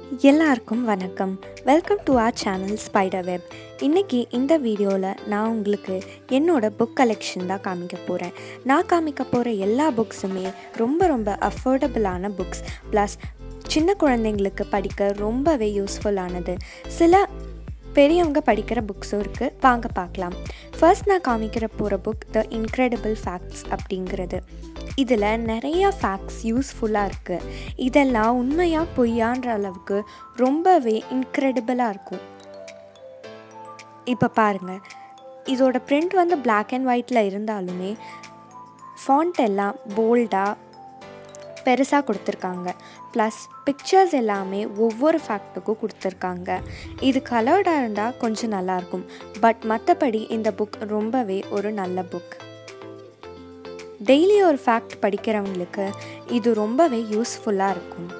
எல்லாருக்கும் வணக்கம் welcome to our channel spider web இன்றைக்கி இந்த வீடியோவில் நான் உங்களுக்கு என்னோடய புக் கலெக்ஷன் தான் காமிக்க போகிறேன் நான் காமிக்க போகிற எல்லா புக்ஸுமே ரொம்ப ரொம்ப அஃபோர்டபுளான புக்ஸ் ப்ளஸ் சின்ன குழந்தைங்களுக்கு படிக்க ரொம்பவே யூஸ்ஃபுல்லானது சில பெரியவங்க படிக்கிற புக்ஸும் இருக்குது வாங்க பார்க்கலாம் ஃபர்ஸ்ட் நான் காமிக்கிற போகிற புக் த இன்க்ரெடிபிள் ஃபேக்ட்ஸ் அப்படிங்கிறது இதில் நிறைய ஃபேக்ட்ஸ் யூஸ்ஃபுல்லாக இருக்குது இதெல்லாம் உண்மையாக பொய்யான்ற அளவுக்கு ரொம்பவே இன்க்ரெடிபிளாக இருக்கும் இப்போ பாருங்கள் இதோட பிரிண்ட் வந்து பிளாக் அண்ட் ஒயிட்டில் இருந்தாலுமே ஃபாண்ட் எல்லாம் போல்டாக பெருசாக கொடுத்துருக்காங்க ப்ளஸ் பிக்சர்ஸ் எல்லாமே ஒவ்வொரு ஃபேக்ட்டுக்கும் கொடுத்துருக்காங்க இது கலர்டாக இருந்தால் கொஞ்சம் நல்லாயிருக்கும் பட் மற்றபடி இந்த புக் ரொம்பவே ஒரு நல்ல புக் டெய்லி ஒரு ஃபேக்ட் படிக்கிறவங்களுக்கு இது ரொம்பவே யூஸ்ஃபுல்லாக இருக்கும்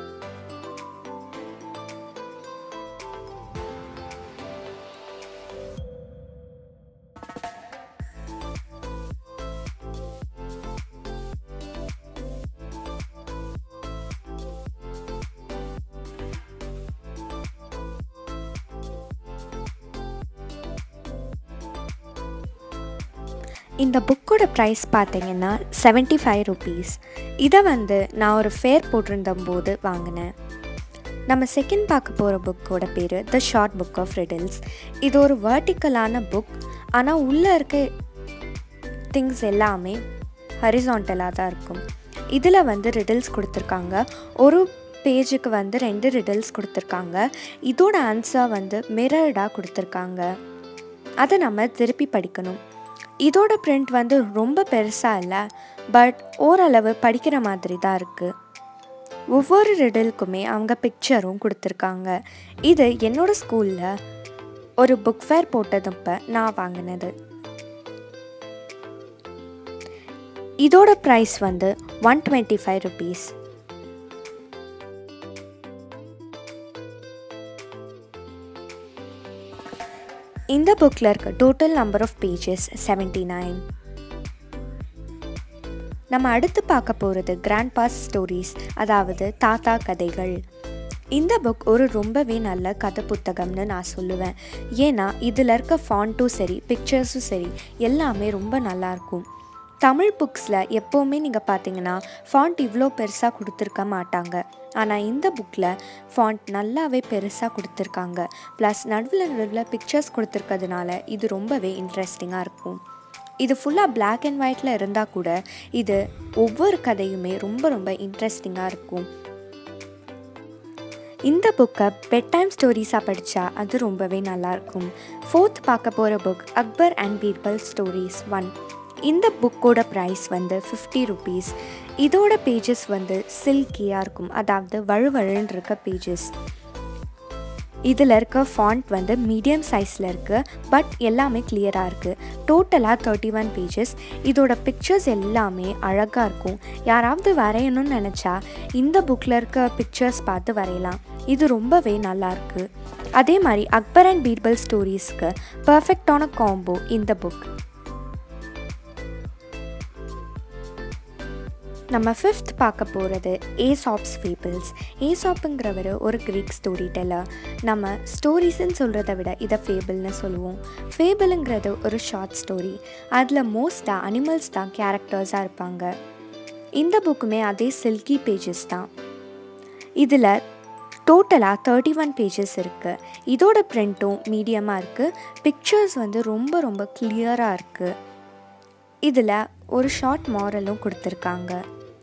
இந்த புக்கோட ப்ரைஸ் பார்த்தீங்கன்னா செவன்ட்டி ஃபைவ் ருபீஸ் இதை வந்து நான் ஒரு ஃபேர் போட்டிருந்த போது வாங்கினேன் நம்ம செகண்ட் பார்க்க போகிற புக்கோட பேர் the short book of riddles இது ஒரு வேர்ட்டிக்கலான புக் ஆனால் உள்ளே இருக்க திங்ஸ் எல்லாமே ஹரிசான்டலாக தான் இருக்கும் இதில் வந்து ரிடில்ஸ் கொடுத்துருக்காங்க ஒரு பேஜுக்கு வந்து ரெண்டு ரிடில்ஸ் கொடுத்துருக்காங்க இதோட ஆன்சர் வந்து மிரர்டாக கொடுத்துருக்காங்க அதை நம்ம திருப்பி படிக்கணும் இதோட பிரிண்ட் வந்து ரொம்ப பெருசாக இல்லை பட் ஓரளவு படிக்கிற மாதிரி தான் இருக்குது ஒவ்வொரு ரிடலுக்குமே அவங்க பிக்சரும் கொடுத்துருக்காங்க இது என்னோடய ஸ்கூலில் ஒரு புக் ஃபேர் போட்டதப்ப நான் வாங்கினது இதோட ப்ரைஸ் வந்து ஒன் டுவெண்ட்டி ஃபைவ் ருபீஸ் இந்த புக்கில் இருக்க total number of pages seventy nine நம்ம அடுத்து பார்க்க போகிறது கிராண்ட் பாஸ் ஸ்டோரிஸ் அதாவது தாத்தா கதைகள் இந்த புக் ஒரு ரொம்பவே நல்ல கதை புத்தகம்னு நான் சொல்லுவேன் ஏன்னா இதில் இருக்க ஃபாண்ட்டும் சரி பிக்சர்ஸும் சரி எல்லாமே ரொம்ப நல்லாயிருக்கும் தமிழ் புக்ஸில் எப்போவுமே நீங்கள் பார்த்தீங்கன்னா ஃபாண்ட் இவ்வளோ பெருசாக கொடுத்துருக்க மாட்டாங்க ஆனால் இந்த புக்கில் ஃபாண்ட் நல்லாவே பெருசாக கொடுத்துருக்காங்க ப்ளஸ் நடுவில் நடுவில் பிக்சர்ஸ் கொடுத்துருக்கிறதுனால இது ரொம்பவே இன்ட்ரெஸ்டிங்காக இருக்கும் இது ஃபுல்லாக பிளாக் அண்ட் ஒயிட்டில் இருந்தால் கூட இது ஒவ்வொரு கதையுமே ரொம்ப ரொம்ப இன்ட்ரெஸ்டிங்காக இருக்கும் இந்த புக்கை பெட் டைம் ஸ்டோரிஸாக படித்தா அது ரொம்பவே நல்லாயிருக்கும் ஃபோர்த் பார்க்க போகிற book Akbar and Birbal stories one இந்த புக்கோட ப்ரைஸ் வந்து ஃபிஃப்டி ருபீஸ் இதோட பேஜஸ் வந்து சில்கியாக இருக்கும் அதாவது வழுவழுன்னு இருக்க பேஜஸ் இதில் இருக்க ஃபாண்ட் வந்து மீடியம் சைஸில் இருக்குது பட் எல்லாமே கிளியராக இருக்குது டோட்டலாக தேர்ட்டி ஒன் பேஜஸ் இதோட பிக்சர்ஸ் எல்லாமே அழகாக இருக்கும் யாராவது வரையணும்னு நினச்சா இந்த புக்கில் இருக்க பிக்சர்ஸ் பார்த்து வரையலாம் இது ரொம்பவே நல்லாயிருக்கு அதே மாதிரி அக்பர் அண்ட் பீர்பல் ஸ்டோரிஸ்க்கு பர்ஃபெக்டான காம்போ இந்த புக் நம்ம ஃபிஃப்த் பார்க்க போகிறது ஏசாப்ஸ் ஃபேபிள்ஸ் ஏசாப்புங்கிறவர் ஒரு க்ரீக் ஸ்டோரி டெல்லர் நம்ம ஸ்டோரிஸ்ன்னு சொல்கிறத விட இதை ஃபேபிள்னு சொல்லுவோம் ஃபேபிளுங்கிறது ஒரு ஷார்ட் ஸ்டோரி அதில் மோஸ்ட்டாக அனிமல்ஸ் தான் கேரக்டர்ஸாக இருப்பாங்க இந்த புக்குமே அதே சில்கி பேஜஸ் தான் இதில் டோட்டலாக தேர்ட்டி ஒன் பேஜஸ் இருக்குது இதோட ப்ரிண்ட்டும் மீடியமாக இருக்குது பிக்சர்ஸ் வந்து ரொம்ப ரொம்ப கிளியராக இருக்குது இதில் ஒரு ஷார்ட் மாரலும் கொடுத்துருக்காங்க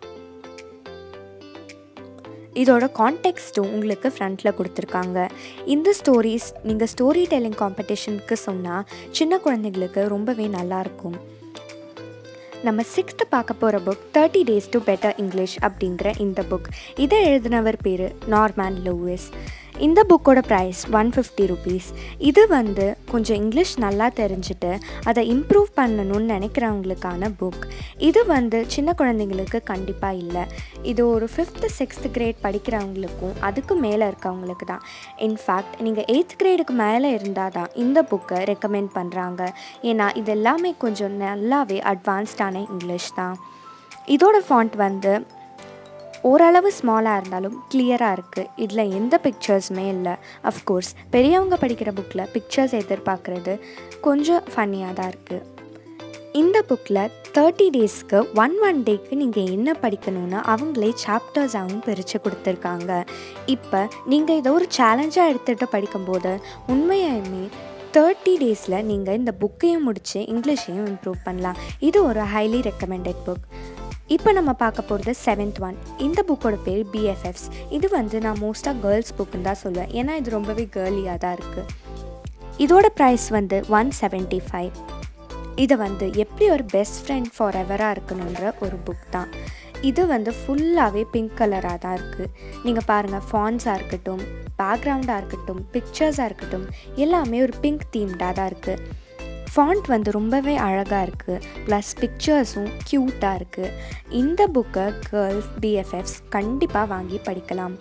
இதோட கான்டெக்ஸ்ட்டும் உங்களுக்கு ஃப்ரண்ட்டில் கொடுத்துருக்காங்க இந்த ஸ்டோரிஸ் நீங்கள் ஸ்டோரி டெல்லிங் காம்படிஷனுக்கு சொன்னால் சின்ன குழந்தைங்களுக்கு ரொம்பவே நல்லாயிருக்கும் நம்ம சிக்ஸ்த்து பார்க்க போகிற book thirty days to better English அப்படிங்கிற இந்த புக் இதை எழுதினவர் பேர் நார்மேன் லூவிஸ் இந்த புக்கோட ப்ரைஸ் ஒன் ஃபிஃப்டி ருபீஸ் இது வந்து கொஞ்சம் இங்கிலீஷ் நல்லா தெரிஞ்சுட்டு அதை இம்ப்ரூவ் பண்ணணும்னு நினைக்கிறவங்களுக்கான புக் இது வந்து சின்ன குழந்தைங்களுக்கு கண்டிப்பாக இல்லை இது ஒரு ஃபிஃப்த்து சிக்ஸ்த் கிரேட் படிக்கிறவங்களுக்கும் அதுக்கு மேலே இருக்கவங்களுக்கு தான் இன்ஃபேக்ட் நீங்கள் எயித் கிரேடுக்கு மேலே இருந்தால் தான் இந்த புக்கை ரெக்கமெண்ட் பண்ணுறாங்க ஏன்னா இது எல்லாமே கொஞ்சம் நல்லாவே அட்வான்ஸ்டான இங்கிலீஷ் தான் இதோட ஃபாண்ட் வந்து ஓரளவு ஸ்மாலாக இருந்தாலும் கிளியராக இருக்குது இதில் எந்த பிக்சர்ஸுமே இல்லை அஃப்கோர்ஸ் பெரியவங்க படிக்கிற புக்கில் பிக்சர்ஸ் எதிர்பார்க்குறது கொஞ்சம் ஃபன்னியாக தான் இருக்குது இந்த புக்கில் தேர்ட்டி டேஸ்க்கு ஒன் ஒன் டேக்கு நீங்கள் என்ன படிக்கணும்னு அவங்களே சாப்டர்ஸாகவும் பிரித்து கொடுத்துருக்காங்க இப்போ நீங்கள் இதை ஒரு சேலஞ்சாக எடுத்துகிட்டு படிக்கும்போது உண்மையாலுமே தேர்ட்டி டேஸில் நீங்கள் இந்த புக்கையும் முடித்து இங்கிலீஷையும் இம்ப்ரூவ் பண்ணலாம் இது ஒரு ஹைலி ரெக்கமெண்டட் புக் இப்போ நம்ம பார்க்க போகிறது செவன்த் ஒன் இந்த புக்கோட பேர் பிஎஃப்எஃப்ஸ் இது வந்து நான் மோஸ்ட்டாக கேர்ள்ஸ் புக்குன்னு தான் சொல்லுவேன் ஏன்னா இது ரொம்பவே கேர்லியாக தான் இருக்குது இதோட ப்ரைஸ் வந்து ஒன் செவன்ட்டி ஃபைவ் இதை வந்து எப்படி ஒரு பெஸ்ட் ஃப்ரெண்ட் ஃபார் எவராக இருக்கணுன்ற ஒரு புக் தான் இது வந்து ஃபுல்லாகவே பிங்க் கலராக தான் இருக்குது நீங்கள் பாருங்கள் ஃபான்ஸாக இருக்கட்டும் பேக்ரவுண்டாக இருக்கட்டும் பிக்சர்ஸாக இருக்கட்டும் எல்லாமே ஒரு பிங்க் தீம்டாக தான் இருக்குது ஃபாண்ட் வந்து ரொம்பவே அழகாக இருக்குது ப்ளஸ் பிக்சர்ஸும் க்யூட்டாக இருக்குது இந்த புக்கை கேர்ள்ஸ் பிஎஃப்எஃப்ஸ் கண்டிப்பாக வாங்கி படிக்கலாம்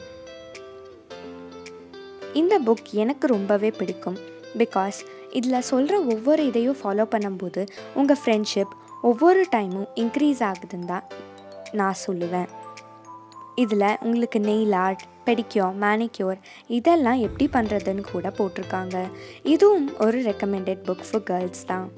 இந்த புக் எனக்கு ரொம்பவே பிடிக்கும் பிகாஸ் இதில் சொல்கிற ஒவ்வொரு இதையும் ஃபாலோ பண்ணும்போது உங்கள் ஃப்ரெண்ட்ஷிப் ஒவ்வொரு டைமும் இன்க்ரீஸ் ஆகுதுன்னு தான் நான் சொல்லுவேன் இதில் உங்களுக்கு நெயில் ஆர்ட் பெடிக்யூர் மேனிக்யூர் இதெல்லாம் எப்படி பண்ணுறதுன்னு கூட போட்டிருக்காங்க இதுவும் ஒரு ரெக்கமெண்டட் புக் ஃபார் கேர்ள்ஸ் தான்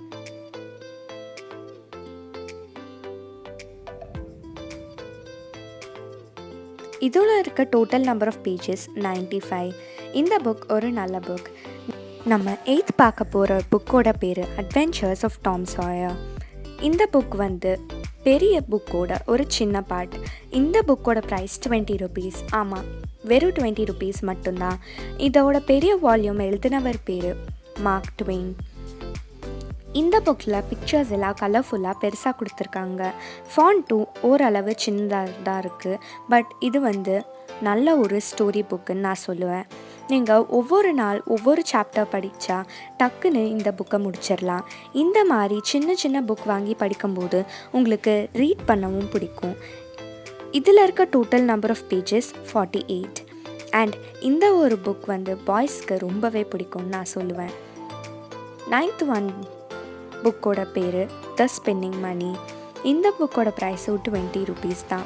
இதில் இருக்க total number of pages ninety five இந்த புக் ஒரு நல்ல புக் நம்ம எயித் பார்க்க போகிற புக்கோட பேர் அட்வென்ச்சர்ஸ் ஆஃப் டாம் சாயர் இந்த புக் வந்து பெரிய புக்கோட ஒரு சின்ன பார்ட் இந்த புக்கோட ப்ரைஸ் டுவெண்ட்டி ருபீஸ் ஆமாம் வெறும் டுவெண்ட்டி ருபீஸ் மட்டும்தான் இதோட பெரிய வால்யூம் எழுதினவர் பேர் மார்க் ட்வெயின் இந்த புக்கில் பிக்சர்ஸ் எல்லாம் கலர்ஃபுல்லாக பெருசாக கொடுத்துருக்காங்க ஃபாண்ட்டும் ஓரளவு சின்னதாக தான் இருக்குது பட் இது வந்து நல்ல ஒரு ஸ்டோரி புக்குன்னு நான் சொல்லுவேன் நீங்கள் ஒவ்வொரு நாள் ஒவ்வொரு சாப்டர் படித்தா டக்குன்னு இந்த புக்கை முடிச்சிடலாம் இந்த மாதிரி சின்ன சின்ன புக் வாங்கி படிக்கும்போது உங்களுக்கு ரீட் பண்ணவும் பிடிக்கும் இதில் இருக்க total number of pages forty eight and இந்த ஒரு புக் வந்து பாய்ஸ்க்கு ரொம்பவே பிடிக்கும்னு நான் சொல்லுவேன் நைன்த் ஒன் புக்கோட பேர் த ஸ்பின்னிங் மணி இந்த புக்கோட ப்ரைஸும் டுவெண்ட்டி ருபீஸ் தான்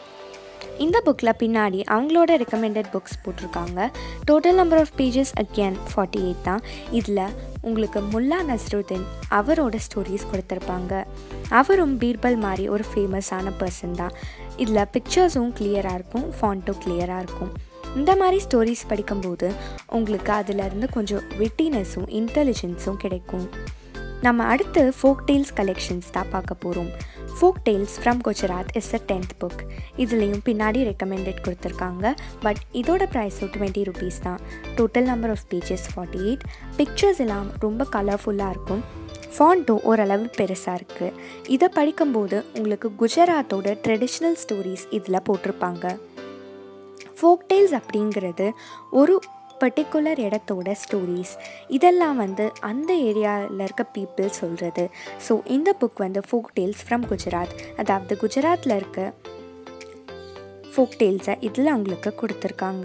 இந்த புக்கில் பின்னாடி அவங்களோட ரெக்கமெண்டட் புக்ஸ் போட்டிருக்காங்க total number of pages again forty eight தான் இதில் உங்களுக்கு முல்லா நஸ்ருதீன் அவரோட ஸ்டோரிஸ் கொடுத்துருப்பாங்க அவரும் பீர்பல் மாதிரி ஒரு ஃபேமஸான பர்சன் தான் இதில் பிக்சர்ஸும் கிளியராக இருக்கும் ஃபாண்ட்டும் கிளியராக இருக்கும் இந்த மாதிரி ஸ்டோரிஸ் படிக்கும்போது உங்களுக்கு அதிலிருந்து கொஞ்சம் விட்டினஸும் இன்டெலிஜென்ஸும் கிடைக்கும் நம்ம அடுத்து ஃபோக் டெய்ல்ஸ் கலெக்ஷன்ஸ் தான் பார்க்க போகிறோம் folk tales from Gujarat is a tenth book இதுலேயும் பின்னாடி ரெக்கமெண்டட் கொடுத்துருக்காங்க பட் இதோட ப்ரைஸும் டுவெண்ட்டி ருபீஸ் தான் total number of pages forty eight pictures எல்லாம் ரொம்ப கலர்ஃபுல்லாக இருக்கும் ஃபாண்ட்டும் ஓரளவு பெருசாக இருக்குது இதை படிக்கும்போது உங்களுக்கு குஜராத்தோட ட்ரெடிஷ்னல் ஸ்டோரிஸ் இதில் போட்டிருப்பாங்க ஃபோக் டெய்ல்ஸ் அப்படிங்கிறது ஒரு பர்டிகுலர் இடத்தோட ஸ்டோரிஸ் இதெல்லாம் வந்து அந்த ஏரியாவில் இருக்க பீப்புள் சொல்கிறது ஸோ இந்த புக் வந்து ஃபோக் டெய்ல்ஸ் ஃப்ரம் குஜராத் அதாவது குஜராத்தில் இருக்க ஃபோக் டெய்ல்ஸை இதில் அவங்களுக்கு கொடுத்துருக்காங்க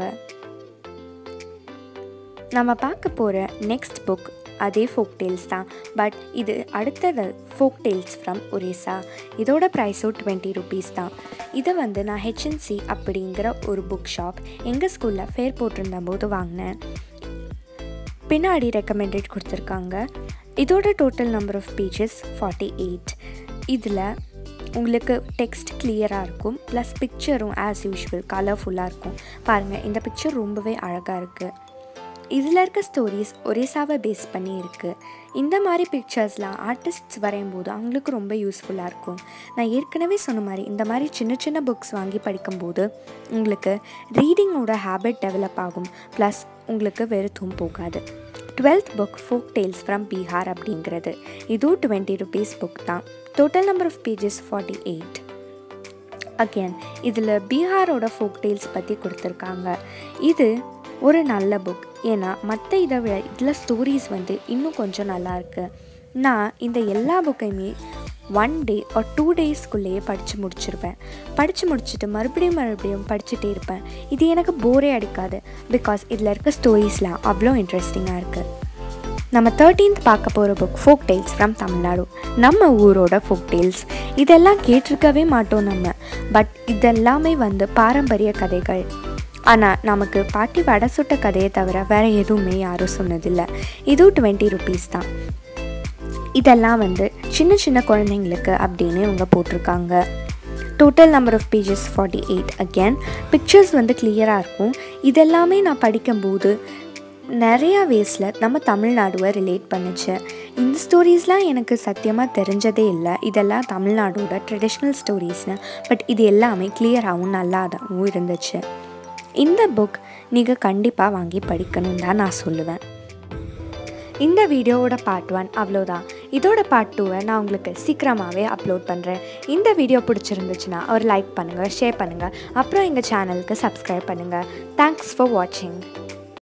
நம்ம பார்க்க போகிற நெக்ஸ்ட் புக் அதே ஃபோக் டெய்ல்ஸ் தான் பட் இது அடுத்தது ஃபோக் டெய்ல்ஸ் ஃப்ரம் ஒரிசா இதோட ப்ரைஸும் டுவெண்ட்டி ருபீஸ் தான் இதை வந்து நான் ஹெச்என்சி அப்படிங்கிற ஒரு புக் ஷாப் எங்கள் ஸ்கூலில் ஃபேர் போட்டிருந்த போது வாங்கினேன் பின்னாடி ரெக்கமெண்டட் கொடுத்துருக்காங்க இதோட total number of pages forty eight இதில் உங்களுக்கு டெக்ஸ்ட் கிளியராக இருக்கும் ப்ளஸ் பிக்சரும் ஆஸ் யூஷுவல் கலர்ஃபுல்லாக இருக்கும் பாருங்கள் இந்த பிக்சர் ரொம்பவே அழகாக இருக்குது இதில் இருக்க ஸ்டோரிஸ் ஒரிசாவை பேஸ் பண்ணி இருக்குது இந்த மாதிரி பிக்சர்ஸ்லாம் ஆர்டிஸ்ட்ஸ் வரையும் போது அவங்களுக்கு ரொம்ப யூஸ்ஃபுல்லாக இருக்கும் நான் ஏற்கனவே சொன்ன மாதிரி இந்த மாதிரி சின்ன சின்ன புக்ஸ் வாங்கி படிக்கும்போது உங்களுக்கு ரீடிங்கோட ஹேபிட் டெவலப் ஆகும் ப்ளஸ் உங்களுக்கு வெறுத்தும் போகாது twelfth book folk tales from Bihar அப்படிங்கிறது இதுவும் டுவெண்ட்டி ருபீஸ் புக் தான் total number of pages forty eight again இதில் பீகாரோட ஃபோக் டெய்ல்ஸ் பற்றி கொடுத்துருக்காங்க இது ஒரு நல்ல புக் ஏன்னா மற்ற இதை விட இதில் ஸ்டோரிஸ் வந்து இன்னும் கொஞ்சம் நல்லா இருக்கு நான் இந்த எல்லா புக்கையுமே ஒன் டே ஒரு டூ டேஸ்க்குள்ளேயே படித்து முடிச்சிருப்பேன் படித்து முடிச்சுட்டு மறுபடியும் மறுபடியும் படிச்சுட்டே இருப்பேன் இது எனக்கு போரே அடிக்காது பிகாஸ் இதில் இருக்க ஸ்டோரிஸ்லாம் அவ்வளோ இன்ட்ரெஸ்டிங்காக இருக்குது நம்ம தேர்ட்டீன்த் பார்க்க போகிற book folk tales from Tamil Nadu நம்ம ஊரோட ஃபோக் டெய்ல்ஸ் இதெல்லாம் கேட்டிருக்கவே மாட்டோம் நம்ம பட் இதெல்லாமே வந்து பாரம்பரிய கதைகள் ஆனால் நமக்கு பாட்டி வடை சுட்ட கதையை தவிர வேறு எதுவுமே யாரும் சொன்னதில்லை இதுவும் டுவெண்ட்டி ருபீஸ் தான் இதெல்லாம் வந்து சின்ன சின்ன குழந்தைங்களுக்கு அப்படின்னு இவங்க போட்டிருக்காங்க total number of pages forty eight again pictures வந்து கிளியராக இருக்கும் இதெல்லாமே நான் படிக்கும்போது நிறையா வேஸில் நம்ம தமிழ்நாடுவை ரிலேட் பண்ணுச்சு இந்த ஸ்டோரிஸ்லாம் எனக்கு சத்தியமாக தெரிஞ்சதே இல்லை இதெல்லாம் தமிழ்நாடோட ட்ரெடிஷ்னல் ஸ்டோரிஸ்னு பட் இது எல்லாமே கிளியராகவும் நல்லாதாகவும் இருந்துச்சு இந்த புக் நீங்கள் கண்டிப்பாக வாங்கி படிக்கணும் தான் நான் சொல்லுவேன் இந்த வீடியோவோட பார்ட் ஒன் அவ்வளோதான் இதோட பார்ட் டூவை நான் உங்களுக்கு சீக்கிரமாகவே அப்லோட் பண்ணுறேன் இந்த வீடியோ பிடிச்சிருந்துச்சுன்னா ஒரு லைக் பண்ணுங்கள் ஷேர் பண்ணுங்கள் அப்புறம் எங்கள் சேனலுக்கு சப்ஸ்கிரைப் பண்ணுங்கள் தேங்க்ஸ் ஃபார் வாட்சிங்